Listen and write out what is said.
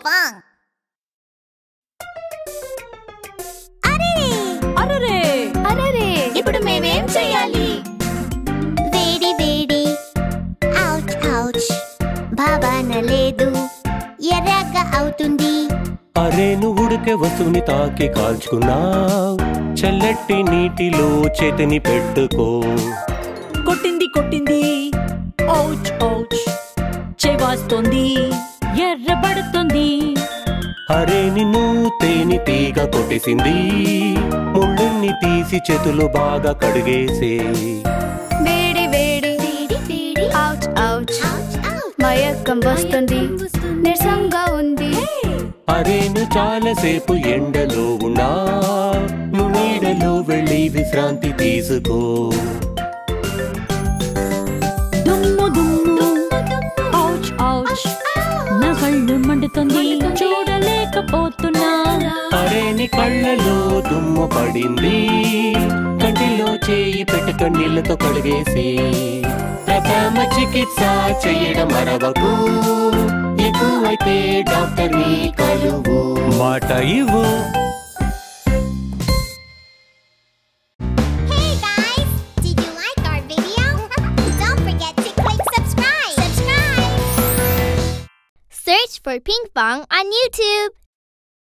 Pong అరరే అరే ఇప్పుడు మేమేం చేయాలి వేడి వేడి అవుచ్ అవుచ్ భావన లేదు ఎర్రగా అవుతుంది అరే నువ్వు ఉడికే వస్తువుని తాకి కాల్చుకున్నావు చల్లటి నీటిలో చేతిని పెట్టుకో కొట్టింది కొట్టింది ఔచ్ ఔచ్ చెవాస్తోంది ఎర్రబడుతోంది అరే నిన్ను తేని తీగ కొట్టేసింది ముళ్ళుని తీసి చేతులు బాగా కడిగేసే వేడి వేడి వేడి వేడి అవుచ్ అవుచ్ అవుచ్ అవుచ్ మయక్కం వస్తుంది నీరసంగా ఉంది అరే నువ్వు చాలాసేపు ఎండలో ఉన్నా నువ్వు నీడలో వెళ్ళి విశ్రాంతి తీసుకో దుమ్ము దుమ్ము ఔచ్ ఔచ్ నా కళ్ళు మండుతుంది చూడలేకపోతున్నా అరే నీ కళ్ళలో దుమ్ము పడింది కంటిలో చేయి పెట్టుక నీళ్ళతో కడిగేసి ప్రథమ చికిత్స చేయడం మరవకు ఎక్కువైతే డాక్టర్ ని కలువు మాట ఇవ్వు Hey guys! Did you like our video? Don't forget to click subscribe! Subscribe! Search for Ping Pong on YouTube.